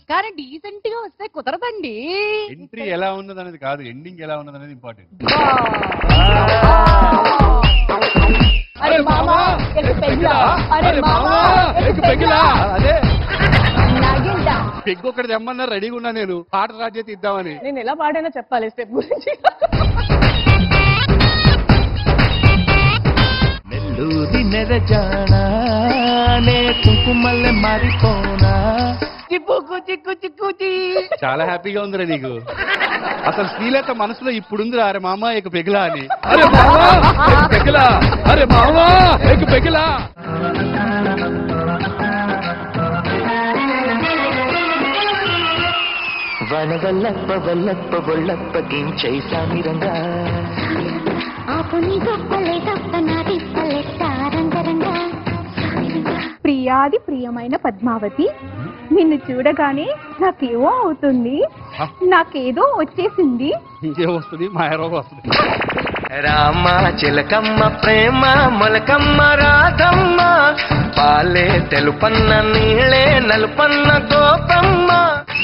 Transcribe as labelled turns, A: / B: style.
A: కానీ డీసెంట్ గా వస్తే కుదరదండి
B: ఎంట్రీ ఎలా ఉన్నది అనేది కాదు ఎండింగ్ ఎలా ఉన్నది అనేది ఇంపార్టెంట్
A: అరే మామా ఎక్ పెగ్లా అరే మామా ఎక్ పెగ్లా
B: అదే
A: నాగిందా
B: పెగ్గు ఒకటి తెమ్మన్నా రెడీగా ఉన్నా నేను పాట స్టార్ట్ చేసి ఇద్దామని
A: నేను ఎలా పాడైనా చెప్పాలి స్టెప్ గురించి
C: నెల్లూరి నెరజానా నే కుంకుమల్లె మారిపోనా
A: చిక్కుకు చిక్కు చిక్కుచి
B: చాలా హ్యాపీగా ఉందిరా నీకు అసలు శ్రీలేఖ మనసులో ఇప్పుడుంది అరే మామ ఇక పెగిలా అని అరే మామా ఎక్ పెగిలా అరే మామా ఎక్ పెగిలా
C: వనవల్లప్ప వల్లప్ప వల్లప్ప గించై సామిరంగా
D: ఆపుని గొప్పలే తప్ప నాది పల్లె సారంగరంగా
E: ప్రియాది ప్రియమైన పద్మావతి నిన్ను చూడగానే నాకేవో అవుతుంది నాకేదో వచ్చేసింది
B: ఇంకేం వస్తుంది మాయరోగం వస్తుంది
C: రామ చిలకమ్మ ప్రేమ మొలకమ్మ రాధమ్మ పాలే తెలుపన్న నీళ్ళే నలుపన్న గోపమ్మ